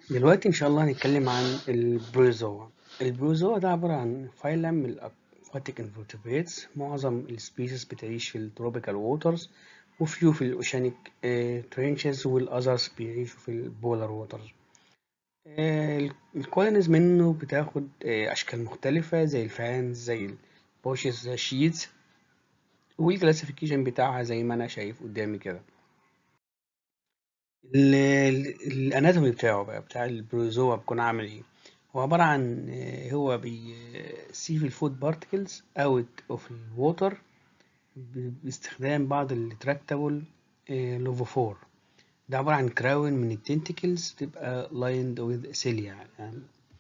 دلوقتي إن شاء الله هنتكلم عن البروزوا البروزوا ده عبارة عن فايلم من الأكواتيك انفرتبريتس معظم السبيسيز بتعيش في التروبيكال ووترز وفيو في الأوشانيك ترينشز والأذرز بيعيشوا في البولار ووترز الكولونيز منه بتاخد آه، أشكال مختلفة زي الفانز زي البوشز زي الشيتس والكلاسيفيكيشن بتاعها زي ما أنا شايف قدامي كده ال- ال- الاناتومي بتاعه بقى بتاع البروزوا بيكون عامل ايه هو عبارة عن آه، هو بيسيف الفود بارتكلز اوت اوف الووتر باستخدام بعض التراكتابل لوفوفور ده عبارة عن كراون من التنتكلز بتبقى لايند وذ سيليا يعني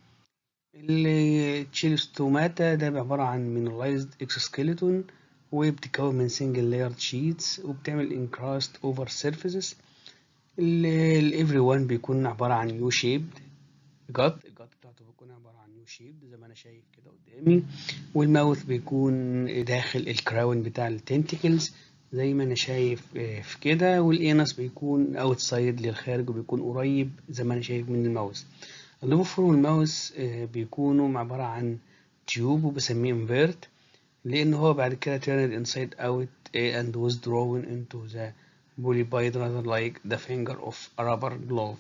التشيلوستوماتا ده عبارة عن مينراليزد اكسوسكيلتون وبتتكون من سنجل لايرد شيتس وبتعمل انكراست اوفر سيرفيسز الافري وان بيكون عبارة عن يو شيبد جت الجت بتاعته بيكون عبارة عن يو شيبد زي ما انا شايف كده قدامي والماوث بيكون داخل الكراون بتاع التنتكلز زي ما انا شايف آه، في كده والانس بيكون اوتسايد للخارج وبيكون قريب زي ما انا شايف من الماوس اللوفور والماوس آه، بيكونوا عبارة عن تيوب وبسميه انفيرت لأن هو بعد كده turned inside out eh, and was drawn into the polypid rather like the finger of a rubber glove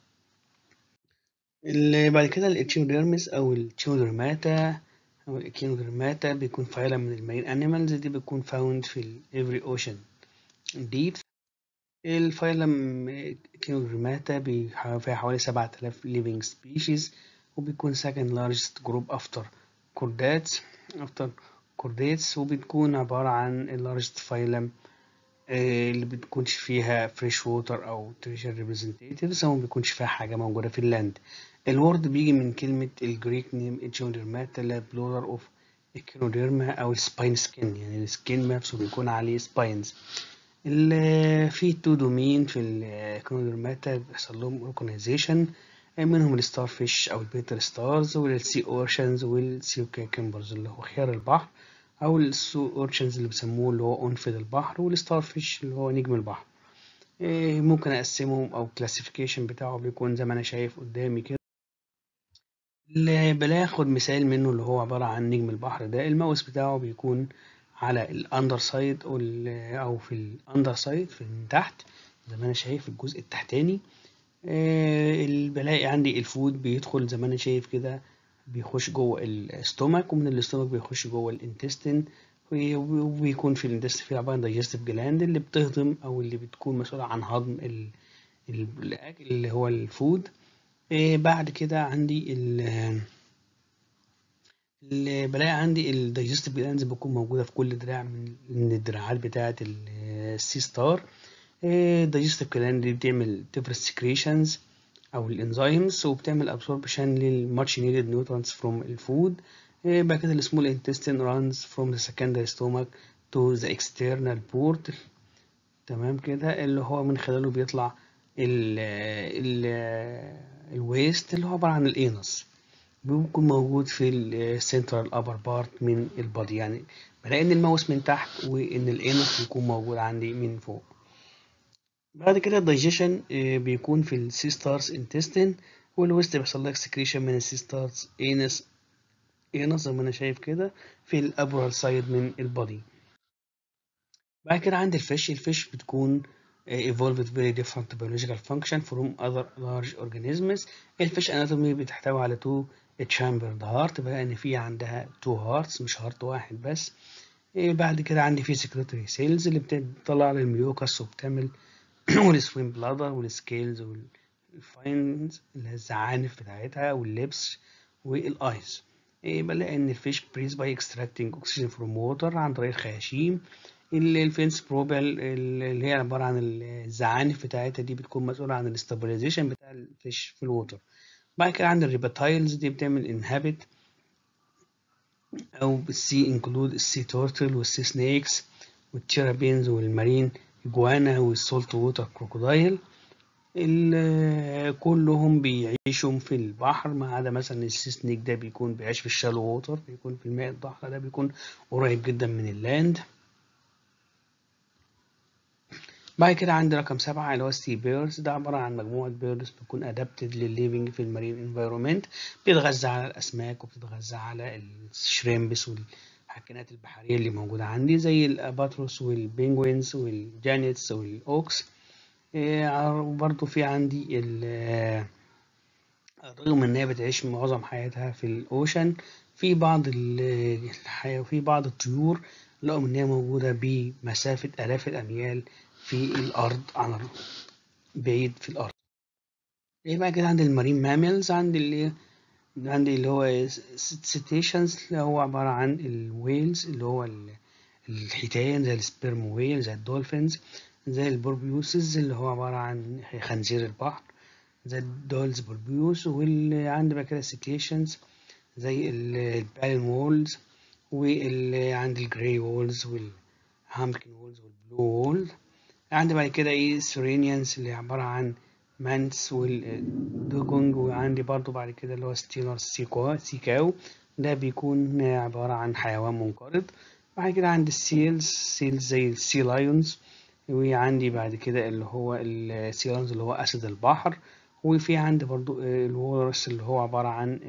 اللي بعد كده الاتشيوديرمس أو التشيودرماتا أو الإكينودرماتا بيكون فايلة من المارين animals دي بتكون found في ال every ocean deep الفايلم إكينودرماتا فيها حوالي 7000 living species وبيكون second largest group after chordates after chordates وبتكون عبارة عن ال largest phylum آه، اللي بتكونش فيها فريش ووتر او تريشر ريبريزنتيفز او ما بيكونش فيها حاجه موجوده في اللاند الورد بيجي من كلمه الجريك نيم اتشوديرماتا اللي بلورال اوف الكينوديرما او السباين سكين يعني السكين نفسه بيكون عليه سباينز في تو دومين في الكينوديرماتا بيحصل لهم اورجانيزيشن منهم الستار فيش او البيتر ستارز والسي اورشنز والسي كيمبرز اللي هو خيار البحر او السو اورشنز اللي بيسموه اللي هو انفذ البحر والستار فيش اللي هو نجم البحر إيه ممكن اقسمهم او كلاسيفيكيشن بتاعه بيكون زي ما انا شايف قدامي كده اللي بناخد مثال منه اللي هو عبارة عن نجم البحر ده الماوس بتاعه بيكون على الاندر سايد او ال- او في الاندر سايد في من تحت زي ما انا شايف الجزء التحتاني آه، ال- بلاقي عندي الفود بيدخل زي ما انا شايف كده بيخش جوه الاستومك ومن الاستومك بيخش جوه الانتستين وبيكون في الانتستين في عبارة عن دايجستيف جلاند اللي بتهضم او اللي بتكون مسؤولة عن هضم ال- ال- الاكل اللي هو الفود آه، بعد كده عندي ال اللي بلاقي عندي الدايجستيف جلاندز بتكون موجودة في كل دراع من من الدراعات بتاعة السي ستار الدايجستيف جلاند دي بتعمل تفرز سكريشنز او الانزيمز وبتعمل ابسوربشن للماتش نيدد نيوترانتس فروم الفود بعد كده السمول انتستين runs from the secondary stomach to the external port تمام كده اللي هو من خلاله بيطلع ال ال الويست اللي هو عبارة عن الانس بيكون موجود في السنترال ابر بارت من البادي يعني بلاقي ان الماوس من تحت وان الانس بيكون موجود عندي من فوق بعد كده الدايجيشن بيكون في السيستارز انتستين والويست بيحصل لك سكريشن من السيستارز انس انس زي ما انا شايف كده في الابرال سايد من البادي بعد كده عندي الفيش الفيش بتكون uh, evolved very different biological function from other large organisms الفيش anatomy بتحتوي على two chambered heart بقى ان في عندها two hearts مش heart واحد بس إيه بعد كده عندي في secretory cells اللي بتطلع للميوكس وبتعمل والسويم بلادر والسكيلز والفاينز اللي هي الزعانف بتاعتها واللبس والايز إيه بلاقي ان الفيش بريز باي اكستراكتنج اوكسجين فروم ووتر عن طريق الخياشيم ال- الفينس بروبل اللي هي عبارة عن الزعانف بتاعتها دي بتكون مسؤولة عن الاستابيلايزيشن بتاع الفيش في الووتر بعد كده عندي الريبتايلز دي بتعمل انهابت او السي انكلود السي تورتل والسي سنيكس والتيرابينز والمارين جوانا والسولت ووتر كروكودايل ال- كلهم بيعيشوا في البحر ما عدا مثلا السي سنيك ده بيكون بيعيش في الشالو ووتر بيكون في الماء الضحلة ده بيكون قريب جدا من اللاند بعد كده عندي رقم سبعة اللي هو السي بيرز ده عبارة عن مجموعة بيردز بتكون ادابتد للليفنج في المارين انفايرومنت بتتغذى على الأسماك وبتتغذى على الشريمبس والحاكنات البحرية اللي موجودة عندي زي الأباتروس والبينجوينز والجانيتس والأوكس وبرضه في عندي رغم إن هي بتعيش معظم حياتها في الأوشن في بعض الحياة وفي بعض الطيور لقوا إن هي موجودة بمسافة آلاف الأميال في الأرض عن بعيد في الأرض. إيه بقى كده عندي المارين ماميلز عندي اللي عندي اللي هو سيتيشنز اللي هو عبارة عن الويلز اللي هو الحيتان زي السبيرم ويل زي الدولفينز زي البوربيوسز اللي هو عبارة عن خنزير البحر زي الدولز بوربيوس واللي عندي بقى كده سيتيشنز زي البالين وولز واللي عندي الجراي وولز والهامكن وولز والبلو وول عندي بعد كده ايه سورينيانز اللي عبارة عن مانس والدوجونج وعندي برضو بعد كده اللي هو ستيلر سيكو سيكاو ده بيكون عبارة عن حيوان منقرض بعد كده عندي السيلز سيلز زي السي لايونز وعندي بعد كده اللي هو السي لايونز اللي هو أسد البحر وفي عندي برضو الورس اللي هو عبارة عن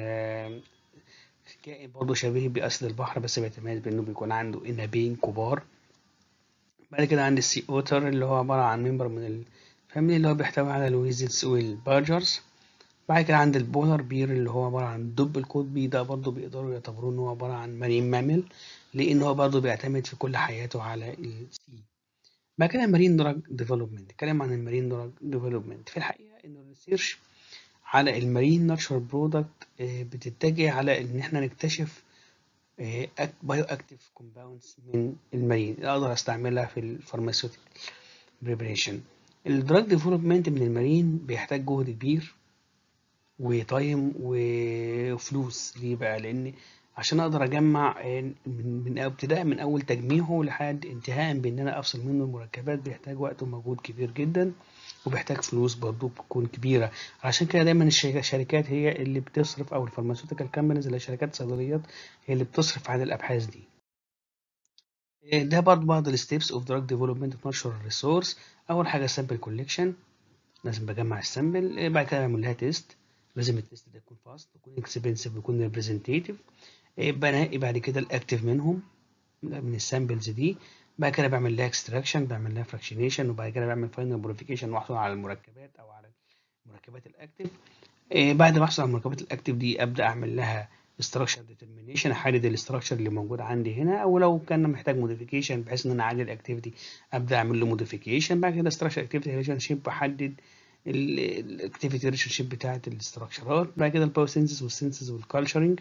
كائن برضو شبيه بأسد البحر بس بيتميز بأنه بيكون عنده إنابين كبار بعد كده عندي السي اوتر اللي هو عبارة عن ممبر من الفاميلي اللي هو بيحتوي على الويزلز والبارجرز بعد كده عندي البولار بير اللي هو عبارة عن الدب القطبي ده برضو بيقدروا يعتبروه ان هو عبارة عن مارين مامل لان هو برضو بيعتمد في كل حياته على السي بعد كده مارين دراج ديفلوبمنت اتكلم عن المارين دراج ديفلوبمنت في الحقيقة ان الريسيرش على المارين ناتشورال برودكت بتتجه على ان احنا نكتشف بايو اكتيف كومباوندز من المارين اللي اقدر استعملها في الفارماسيوتيكال بريبريشن الدراج ديفلوبمنت من المارين بيحتاج جهد كبير وتايم وفلوس ليه بقى لان عشان اقدر اجمع من من ابتداء من اول تجميعه لحد انتهاء بان انا افصل منه المركبات بيحتاج وقت ومجهود كبير جدا وبيحتاج فلوس برضه بتكون كبيره عشان كده دايما الشركات هي اللي بتصرف او الفارماسيوتيكال كامبانيز اللي شركات الصيدليات هي اللي بتصرف عن الابحاث دي ده برضه بعض الستيبس اوف دراج ديفلوبمنت ناتشورال ريسورس اول حاجه سامبل كوليكشن لازم بجمع السامبل بعد كده بعمل لها تيست لازم التيست ده يكون فاست يكون اكسبنسيف يكون ريبريزنتيف بنقي بعد كده الاكتيف منهم من السامبلز دي بعد كده بعمل لها اكستراكشن بعمل لها فراكشنيشن وبعد كده بعمل فاينل بوريفيكيشن واحصل على المركبات او على المركبات الاكتيف بعد ما احصل على المركبات الاكتيف دي ابدا اعمل لها structure determination احدد الاستراكشر اللي موجود عندي هنا او لو كان محتاج موديفيكيشن بحيث ان انا اعدل الاكتيفيتي ابدا اعمل له موديفيكيشن بعد كده structure activity relationship بحدد الاكتيفيتي ريليشن شيب بتاعت الاستراكشرات بعد كده الباوسينسز والسينسز والكالتشرنج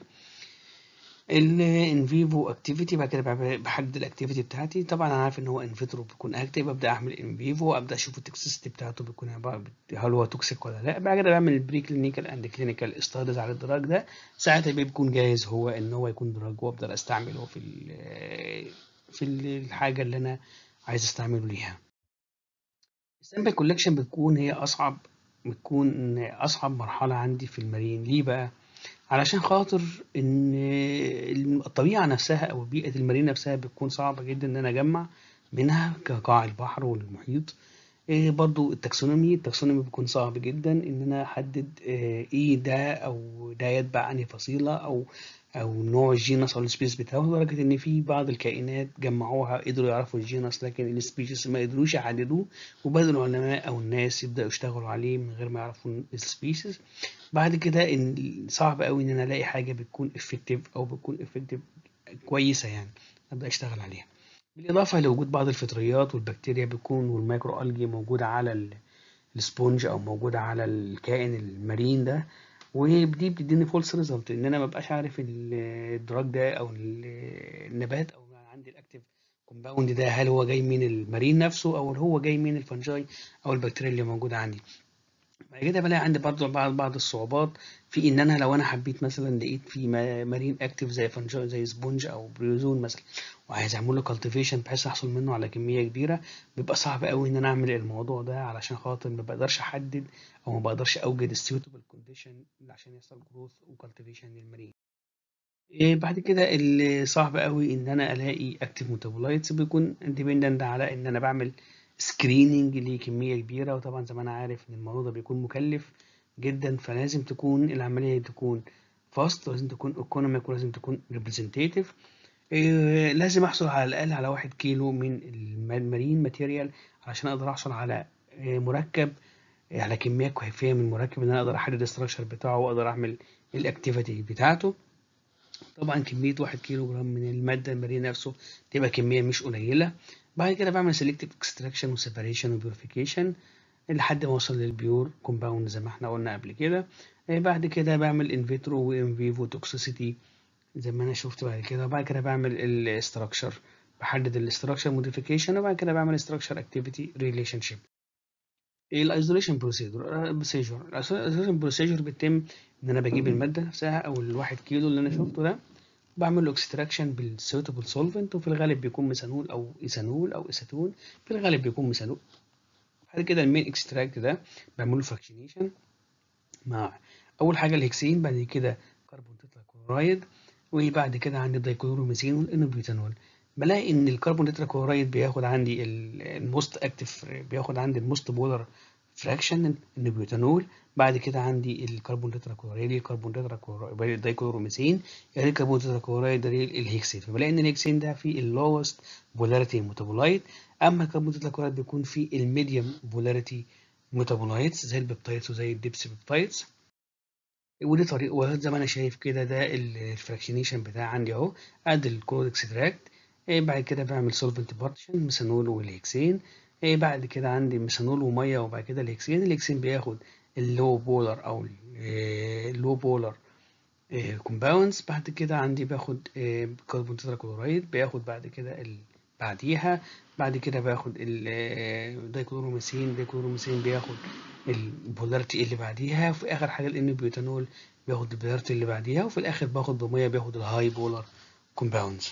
الان فيفو اكتيفيتي بعد كده بحدد الاكتيفيتي بتاعتي طبعا انا عارف ان هو ان فيترو بيكون اكتيف ابدا اعمل ان فيفو ابدا اشوف التوكسيستي بتاعته بيكون عباره هل هو توكسيك ولا لا بعد كده بعمل البري كلينيكال اند كلينيكال ستاديز على الدراج ده ساعتها بيكون جاهز هو ان هو يكون دراج وابدا استعمله في في الحاجه اللي انا عايز استعمله ليها السامبل كولكشن بتكون هي اصعب بتكون اصعب مرحله عندي في المارين ليه بقى علشان خاطر ان الطبيعه نفسها او بيئه المارين نفسها بتكون صعبه جدا ان انا اجمع منها كقاع البحر والمحيط إيه برضو التاكسونومي التاكسونومي بيكون صعب جدا ان انا احدد ايه ده او ده يتبع انهي فصيله او او نوع الجينس او السبيس بتاعه لدرجه ان في بعض الكائنات جمعوها قدروا يعرفوا الجينس لكن السبيشيز ما قدروش يحددوه وبدأ العلماء او الناس يبداوا يشتغلوا عليه من غير ما يعرفوا السبيشيز بعد كده ان صعب قوي ان انا الاقي حاجه بتكون افكتيف او بتكون افكتيف كويسه يعني ابدا اشتغل عليها بالاضافه لوجود بعض الفطريات والبكتيريا بتكون والمايكرو الجي موجوده على السبونج او موجوده على الكائن المارين ده ودي بتديني فولس ريزلت ان انا ما ببقاش عارف الدراج ده او النبات او عندي الاكتيف كومباوند ده هل هو جاي من المارين نفسه او هو جاي من الفنجاي او البكتيريا اللي موجوده عندي بعد كده بلاقي عندي برضه بعض بعض الصعوبات في ان انا لو انا حبيت مثلا لقيت في مارين اكتيف زي فنجاي زي سبونج او بريوزون مثلا وعايز اعمل له كالتيفيشن بحيث احصل منه على كميه كبيره بيبقى صعب قوي ان انا اعمل الموضوع ده علشان خاطر ما بقدرش احدد او ما بقدرش اوجد السيوتبل كونديشن عشان يحصل جروث وكالتيفيشن للمارين إيه بعد كده اللي صعب قوي ان انا الاقي اكتيف ميتابولايتس بيكون ديبندنت على ان انا بعمل سكريننج لكميه كبيره وطبعا زي ما انا عارف ان الموضوع ده بيكون مكلف جدا فلازم تكون العمليه تكون فاست ولازم تكون ايكونوميك ولازم تكون ريبريزنتيف لازم احصل على الاقل على واحد كيلو من المارين ماتيريال علشان اقدر احصل على آه، مركب آه، على كميه كافيه من المركب ان انا اقدر احدد الاستراكشر بتاعه واقدر اعمل الاكتيفيتي بتاعته طبعا كميه واحد كيلو جرام من الماده المارين نفسه تبقى كميه مش قليله بعد كده بعمل سيلكتيف اكستراكشن وسيبريشن وبيوريفيكيشن لحد ما اوصل للبيور كومباوند زي ما احنا قلنا قبل كده آه، بعد كده بعمل ان فيترو وان فيفو توكسيسيتي زي ما انا شفت بعد كده وبعد كده بعمل الاستراكشر بحدد الاستراكشر موديفيكيشن وبعد كده بعمل استراكشر اكتيفيتي ريليشن شيب الايزوليشن بروسيجر بروسيجر الايزوليشن بروسيجر بيتم ان انا بجيب الماده نفسها او الواحد كيلو اللي انا شفته ده بعمل له اكستراكشن بالسوتبل سولفنت وفي الغالب بيكون ميثانول او ايثانول او اسيتون في الغالب بيكون ميثانول بعد كده المين اكستراكت ده بعمل له فراكشنيشن مع اول حاجه الهكسين بعد كده كربون تتراكلورايد وبعد كده عندي الدايكلوروميثين والانوبيوتانول بلاقي ان الكربون تتراكلورايد بياخد عندي الموست اكتف بياخد عندي الموست بولر فراكشن النبيوتانول بعد كده عندي الكربون تتراكلورايد الكربون تتراكلورايد الدايكلوروميثين يعني الكربون تتراكلورايد ده الهكسين فبلاقي ان الهكسين ده فيه اللوست بولاريتي ميتابولايت اما الكربون تتراكلورايد بيكون فيه الميديوم بولاريتي ميتابولايتس زي البيبتايدز وزي الديبس بيبتايدز ودي طريقه وزي ما انا شايف كده ده الفراكشنيشن بتاع عندي اهو ادي الكود اكستراكت بعد كده بعمل سولفنت بارتيشن ميثانول والهكسين بعد كده عندي ميثانول وميه وبعد كده الهكسين الهكسين بياخد اللو بولر او اللو بولر كومباوندز بعد كده عندي باخد كربون تتراكلورايد بياخد بعد كده بعديها بعد كده باخد الدايكلوروميثين دايكلوروميثين بياخد البولاريتي اللي بعديها وفي اخر حاجه الانبيوتانول بياخد البولاريتي اللي بعديها وفي الاخر باخد بميه بياخد الهاي بولر كومباوندز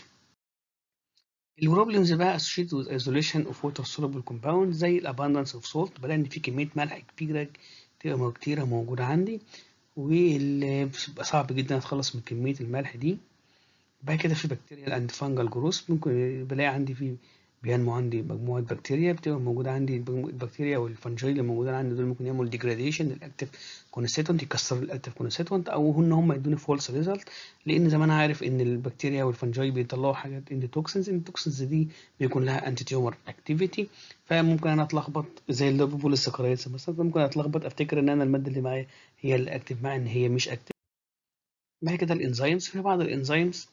البروبلمز بقى associated with isolation of water soluble compounds زي الاباندنس اوف سولت بلاقي ان في كميه ملح كبيره تبقى كتيره موجوده عندي واللي بيبقى صعب جدا اتخلص من كميه الملح دي بعد كده في بكتيريا اند فانجل جروس ممكن بلاقي عندي في بينمو عندي مجموعة بكتيريا بتبقى موجودة عندي البكتيريا والفنجاي اللي موجودين عندي دول ممكن يعملوا ديجراديشن للاكتيف كونستيتوينت يكسروا الاكتيف كونستيتوينت او ان هم يدوني فولس ريزلت لان زي ما انا عارف ان البكتيريا والفنجاي بيطلعوا حاجات اندوتوكسنز التوكسنز دي بيكون لها انتي تيومر اكتيفيتي فممكن انا اتلخبط زي اللوبوليسكرايدز مثلا فممكن اتلخبط افتكر ان انا الماده اللي معايا هي اللي اكتيف مع ان هي مش اكتيف بعد كده الانزيمز في بعض الانزيمز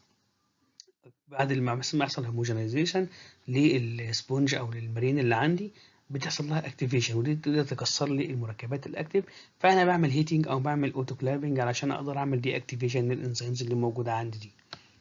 بعد ما يحصل هوموجينيزيشن للسبونج او للمارين اللي عندي بتحصل لها اكتيفيشن ودي تقدر تكسر لي المركبات الاكتيف فانا بعمل هيتنج او بعمل اوتوكلافنج علشان اقدر اعمل دي اكتيفيشن للانزيمز اللي موجوده عندي دي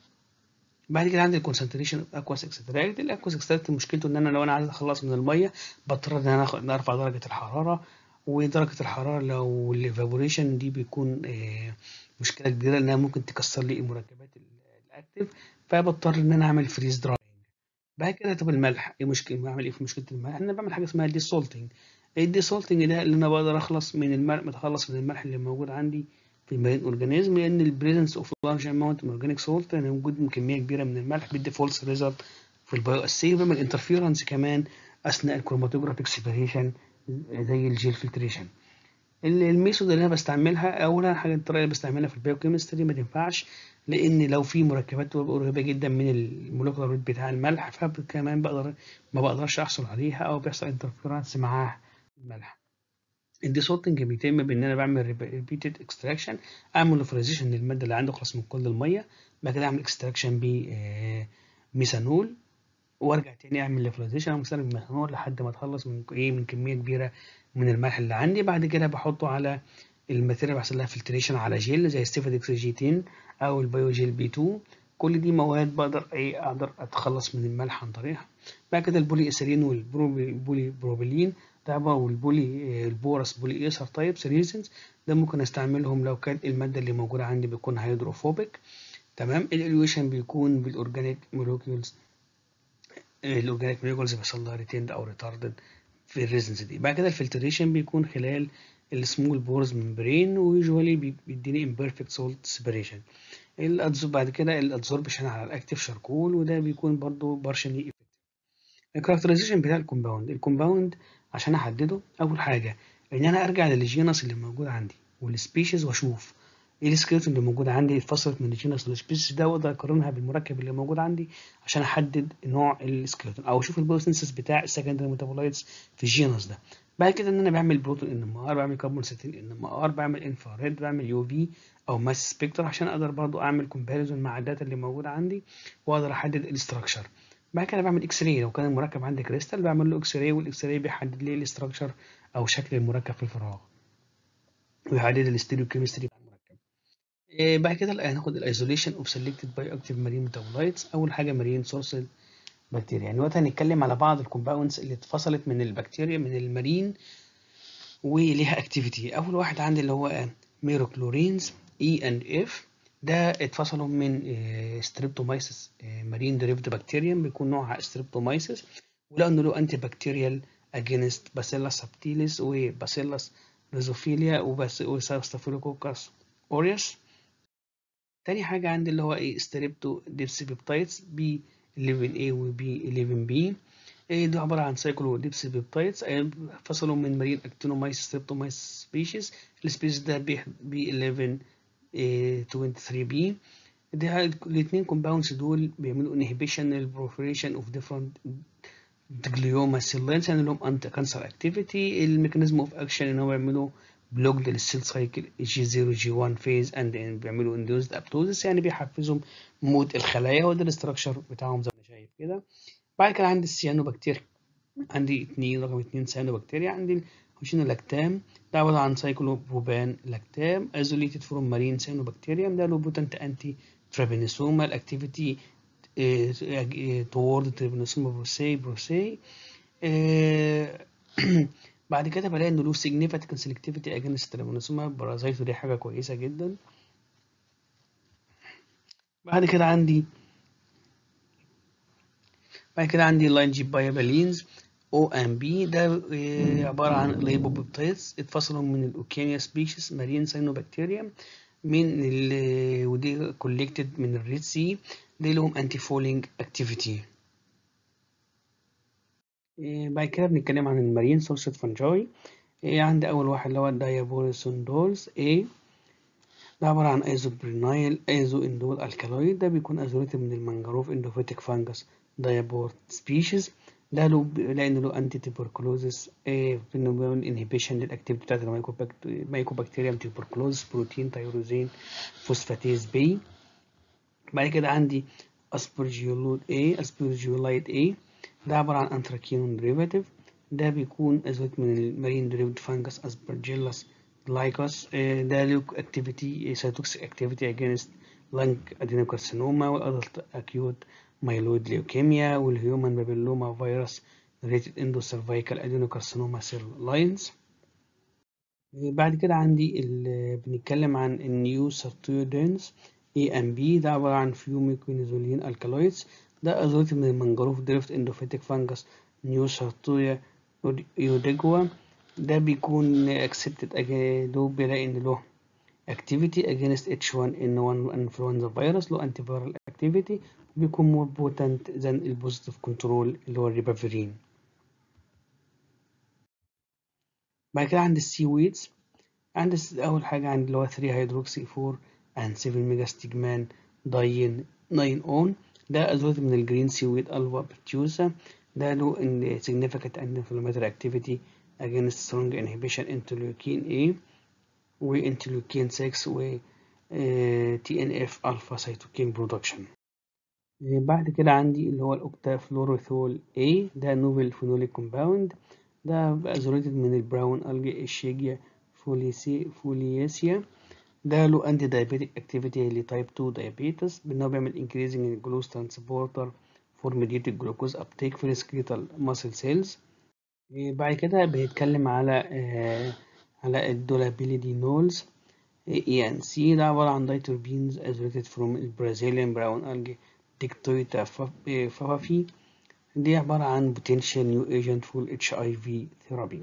بعد كده عندي الكونسنتريشن اوف اكواس اكستراكت الاكواس اكستراكت مشكلته ان انا لو انا عايز اخلص من الميه بضطر ان انا ارفع درجه الحراره ودرجه الحراره لو الايفابوريشن دي بيكون مشكله كبيره لانها ممكن تكسر لي المركبات الاكتيف فبضطر ان انا اعمل فريز دراينج بعد كده طب الملح ايه مشكله بعمل ايه في مشكله الملح انا بعمل حاجه اسمها دي سولتنج الدي سولتنج ده اللي انا بقدر اخلص من الملح متخلص من الملح اللي موجود عندي في المارين اورجانيزم لان البريزنس اوف لارج اماونت من اورجانيك سولت يعني وجود كميه كبيره من الملح بيدي فولس ريزلت في البايو اسي بعمل انترفيرنس كمان اثناء الكروماتوجرافيك سيبريشن زي الجيل فلتريشن الميثود اللي انا بستعملها اولا حاجه الطريقه اللي بستعملها في البايو كيمستري ما تنفعش لان لو في مركبات قريبه جدا من المولكيولر ويت بتاع الملح فكمان بقدر ما بقدرش احصل عليها او بيحصل انترفيرنس مع الملح الدي سولتنج بيتم بان انا بعمل ريبيتد اكستراكشن اعمل لوفريزيشن للماده اللي عندي اخلص من كل الميه بعد كده اعمل اكستراكشن بميثانول وارجع تاني اعمل ليفريزيشن او مثلا الميثانول لحد ما اتخلص من ايه من كميه كبيره من الملح اللي عندي بعد كده بحطه على الماتيريال بحصل لها فلتريشن على جيل زي ستيفادكس جي 10 او البيوجيل بي 2 كل دي مواد بقدر ايه اقدر اتخلص من الملح عن طريقها بعد كده البولي ايثيلين والبولي بروبيلين ده والبولي البورس بولي ايثر تايبس ريزنز ده ممكن استعملهم لو كانت الماده اللي موجوده عندي بتكون هيدروفوبيك تمام الاليويشن بيكون بالاورجانيك مولكيولز الاورجانيك مولكيولز بيحصل لها ريتيند او ريتاردد في الريزنز دي بعد كده الفلتريشن بيكون خلال السمول بورز ممبرين ويوجوالي بيديني امبيرفكت سولت سيبريشن الادزور بعد كده الادزوربشن على الاكتيف شاركول وده بيكون برضو بارشلي الكاركترايزيشن بتاع الكومباوند الكومباوند عشان احدده اول حاجه ان انا ارجع للجينس اللي موجود عندي والسبيشيز واشوف ايه السكيلتون اللي موجود عندي اتفصلت من الجينس للسبيشيز ده واقدر اقارنها بالمركب اللي موجود عندي عشان احدد نوع السكيلتون او اشوف البروسنسس بتاع السكندري ميتابولايتس في الجينس ده بعد كده ان انا بعمل بروتون ان ام ار بعمل كربون 60 ان ام ار بعمل انفراريد بعمل يو في او ماس سبيكتر عشان اقدر برضو اعمل كومباريزون مع الداتا اللي موجوده عندي واقدر احدد الاستراكشر بعد كده بعمل اكس راي لو كان المركب عندي كريستال بعمل له اكس راي والاكس راي بيحدد لي الاستراكشر او شكل المركب في الفراغ ويحدد الاستيريوكيمستري بتاع المركب إيه بعد كده هناخد الايزوليشن اوف سيلكتد باي اكتيف مارين ميتابولايتس اول حاجه مارين سورس بكتيريا يعني دلوقتي هنتكلم على بعض الكومباوندز اللي اتفصلت من البكتيريا من المارين وليها اكتيفيتي اول واحد عندي اللي هو ميروكلورينز اي اند اف ده اتفصلوا من ستريبتومايسيس مارين دريفد بكتيريا بيكون نوعها ستريبتومايسيس ولقوا انه له انتي بكتيريال اجينست باسيلاس سبتيليس وباسيلاس ريزوفيليا وستافيلوكوكاس اوريوس تاني حاجة عندي اللي هو ايه ستريبتو ديبسي بيبتايدز بي 11A و بي 11B ده عبارة عن سايكلو ديبسي بيبتايدز فصلوا من مارين اكتينومايس ستريبتومايس سبيشيز السبيشيز ده بي 11 23 بي ده الاثنين كومباوندز دول بيعملوا انهبيشن للبروفريشن اوف ديفرنت جليوما سيلز يعني لهم انتي كانسر اكتيفيتي الميكانيزم اوف اكشن ان هو بيعملوا بلوك للسيل سايكل جي 0 جي 1 فيز اند بيعملوا اندوزد ابتوزس يعني بيحفزهم موت الخلايا وده الاستراكشر بتاعهم زي ما شايف كده بعد كده عندي السيانو بكتيريا عندي اتنين رقم اتنين سيانو بكتيريا عندي هوشينو لاكتام ده عبارة عن سايكلوبروبان لاكتام isolated from marine cyanobacterium ده له potent anti trypanosomal activity toward trypanosoma brucei brucei بعد كده بلاقي انه له significant selectivity against trypanosoma parasite ودي حاجة كويسة جدا بعد كده عندي بعد كده عندي لاين جي بايبالينز او ام بي ده عباره عن ليبوبيبتايدز اتفصلوا من الاوكيانيا سبيشيز مارين ساينوبكتيريا من ال ودي كولكتد من الريد سي دي لهم انتي فولينج اكتيفيتي بعد كده بنتكلم عن المارين سورسد فانجاي عندي اول واحد اللي هو الدايابوريسوندولز A ده عبارة عن ايزوبرينايل ايزو اندول الكالويد ده بيكون ازوليتد من المنجروف اندوفيتك فانجس دايابورت سبيشيز ده له لان له انتي تيبركلوزس انه بيعمل انهبيشن للاكتيفيتي بتاعت المايكوبكتيريم تيبركلوز بروتين تايروزين فوسفاتيز بي بعد كده عندي اسبرجيولود A اسبرجيولايد A ده عبارة عن انتراكينون ديريفاتيف ده بيكون ازوليت من المارين دريفد فانجس اسبرجيلاس لايكوس ده له اكتيفيتي سيتوكسيك اكتيفيتي اجينست لانج ادينوكارسينوما والادلت اكيوت مايلويد ليوكيميا والهيومن بابيلوما فيروس ريتد اندو سيرفايكال ادينوكارسينوما سيل لاينز بعد كده عندي بنتكلم عن النيو سارتويدينز اي ام بي ده عبارة عن فيوميكونيزولين الكالويدز ده ازوليت من المنجروف دريفت اندوفيتك فانجس نيو سارتويا يوديجوا ده بيكون اكسبتد دول بيلاقي ان له activity against H1N1 influenza virus له antiviral activity بيكون more potent than البوزيتيف كنترول اللي هو الريبافيرين بعد كده عندي السي ويدز عندي أول حاجة عندي اللي هو 3 هيدروكسي 4 and 7 ميجا ستيجمان داين 9 اون ده أزولت من الجرين سي ويد ألفا بتيوسا ده له in significant anti-inflammatory activity against strong inhibition interleukin A وانترلوكين 6 و تي ان اف الفا سيتوكين برودكشن بعد كده عندي اللي هو الاوكتافلوروثول A ده نوفل فينوليك كومباوند ده ازوليتد من البراون الجي اشيجيا فوليسيا ده له انتي دايابيتيك اكتيفيتي لتايب 2 دايابيتس بانه بيعمل انكريزنج الجلوكوز ترانسبورتر فور ميديتد جلوكوز ابتيك في السكريتال ماسل سيلز بعد كده بنتكلم على آه على الدولابيليدينولز اي ان سي ده عبارة عن دايتروبينز isolated from البرازيليان براون algae ديكتويتا فافافي دي عبارة عن potential new agent for HIV therapy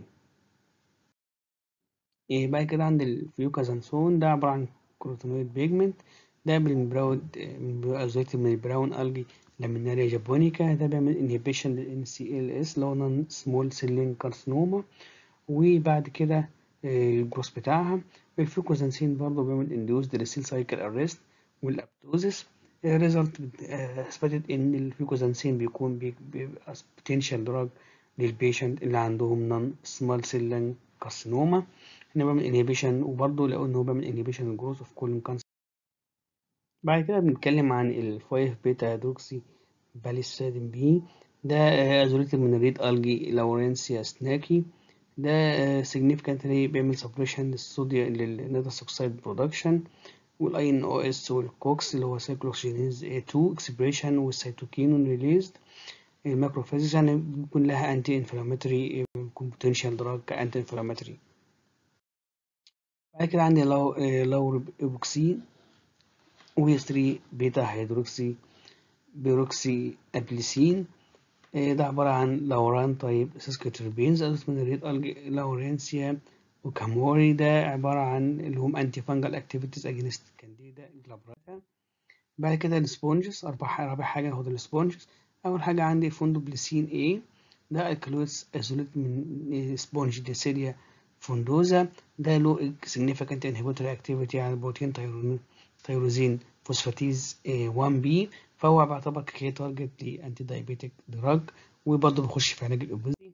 إيه بعد كده عند الفيوكازانسون ده عبارة عن كروتينويد بيجمنت ده بالبراود ازوليتد من البراون الجي لاميناريا جابونيكا ده بيعمل انهبيشن للان سي ال اس اللي هو نون سمول سيلين كارسينوما وبعد كده الجروس بتاعها الفلوكوزانسين برضه بيعمل اندوز للسيل سايكل ارست والابتوزس ريزلت اثبتت ان الفلوكوزانسين بيكون بيبقى بوتنشال دراج للبيشنت اللي عندهم نون سمول سيل كارسينوما هنا بيعمل انهبيشن وبرضه لقوا ان هو بيعمل انهبيشن الجروث اوف كولون كانسر بعد كده بنتكلم عن ال 5 بيتا هيدروكسي باليسادين بي ده ازوليتد من الريد الجي لورنسيا سناكي ده significantly بيعمل suppression للصوديوم للنيتروس اوكسيد برودكشن والاي ان او اس والكوكس اللي هو سايكلوكسينيز A2 اكسبريشن والسيتوكينون ريليزد الماكروفاجز يعني بيكون لها انتي انفلاماتوري بيكون بوتنشال دراج كانتي انفلاماتوري بعد كده عندي لو لو ايبوكسين و 3 بيتا هيدروكسي بيروكسي ابليسين ده عبارة عن لوران طيب سيسكوتربينز من الريد الجي لورنسيا وكاموري ده عبارة عن اللي هم انتي فانجل اكتيفيتيز اجينست كانديدا جلابراتا بعد كده السبونجز أربع رابع حاجة هو السبونجز أول حاجة عندي فوندوبليسين A ده الكالويدز ايزوليت من سبونج ديسيريا فوندوزا ده له significant inhibitory activity على البروتين تيروزين فوسفاتيز 1B فهو بيعتبر كي تارجت لانتي دايابيتيك دراج وبرضه بيخش في علاج الاوبيزيتي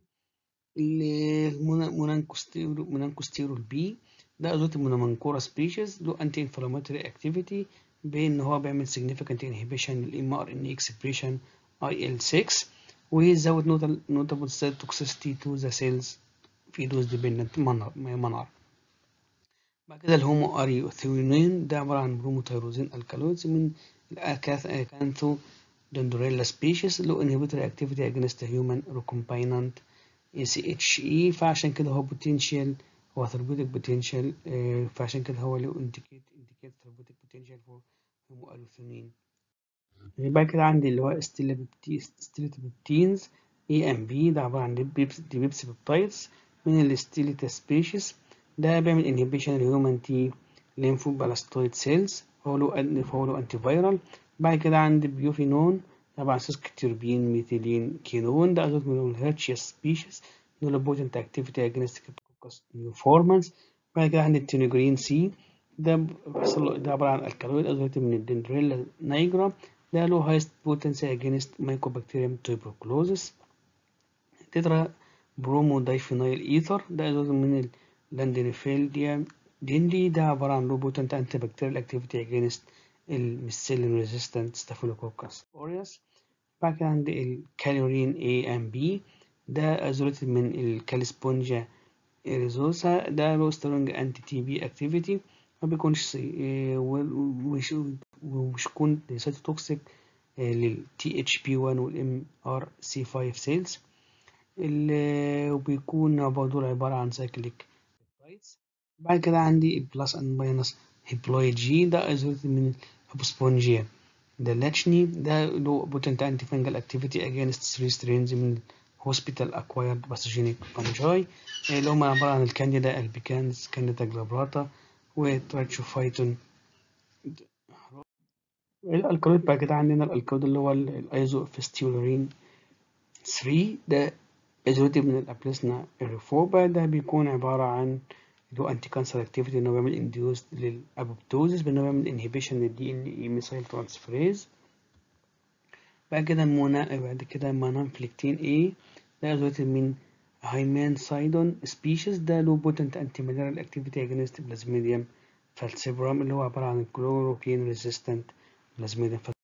المونانكوستيرول بي ده ازوت مونامنكورا سبيشيز له انتي انفلاماتوري اكتيفيتي بان هو بيعمل significant inhibition للام ار ان اكسبريشن اي ال 6 ويزود نوتابل سيل توكسيستي تو ذا سيلز في دوز ديبندنت منار بعد كده الهومو اريوثيونين ده عباره عن بروموتيروزين الكالويدز من الكانثو دندوريلا سبيشيز له انهبيتوري اكتيفيتي اجينست هيومن ريكومباينانت اي سي اتش اي فعشان كده هو بوتنشال هو ثيرابيوتيك بوتنشال فعشان كده هو له انديكيت انديكيت ثيرابيوتيك بوتنشال فور هومو اريوثيونين بعد كده عندي اللي هو ستيليتابيبتينز اي ام بي ده عباره عن دي بيبسي بيبتايدز من الستيليتا سبيشيز ده بيعمل انهبيشن الهيومن تي ليمفوبلاستويد سيلز فهو له فهو له انتي فيرال بعد كده عندي بيوفينون طبعا سيسكتيربين ميثيلين كينون ده ازوت من الهيرتشيا سبيشيز دول بوتنت اكتيفيتي اجينست كريبتوكوكس نيوفورمانس بعد كده عندي التينوجرين سي ده بيحصل ده عباره عن الكالويد ازوت من الدندريلا نايجرا ده له هايست بوتنسي اجينست مايكوبكتيريوم توبركلوزس تترا برومو دايفينايل ايثر ده ازوت من اللاندينيفيلديا ديندي ده عبارة عن لو بوتنت انتي بكتيريال اكتيفيتي اجينست الميثيلين ريزيستنت ستافيلوكوكس اوريوس بعد كده عندي الكالورين A and B ده ازوليتد من الكالسبونجا ريزوسا ده له سترونج انتي تي بي اكتيفيتي ما بيكونش ومش بيكون سايتوتوكسيك للتي اتش بي 1 والام ار سي 5 سيلز وبيكون برضه عبارة عن سايكليك بعد كده عندي البلس اند ماينس هيبلويد جي ده ازوليتد من الهبوسبونجيا ده لاتشني ده له بوتنت انتي فانجل اكتيفيتي اجينست 3 سترينز من هوسبيتال اكوايرد باثوجينيك فانجاي اللي هم عباره عن الكانديدا البيكانز كانديدا جلابراتا وتراتشوفايتون الالكالويد بعد كده عندنا الالكالويد اللي هو الايزو فيستيولارين 3 ده ازوليتد من الابلسنا الريفوبا ده بيكون عباره عن له انتي كانسر اكتيفيتي انه بيعمل انديوز للابوبتوزيس بانه بيعمل انهبيشن للدي ان اي ميثايل ترانسفيريز بعد كده مونا بعد كده مانامفليكتين اي ده ازوليتد من هايمان سايدون سبيشيز ده له بوتنت انتي مالاريال اكتيفيتي اجينست بلازميديوم فالسيبرام اللي هو عباره عن كلوروكين ريزيستنت بلازميديوم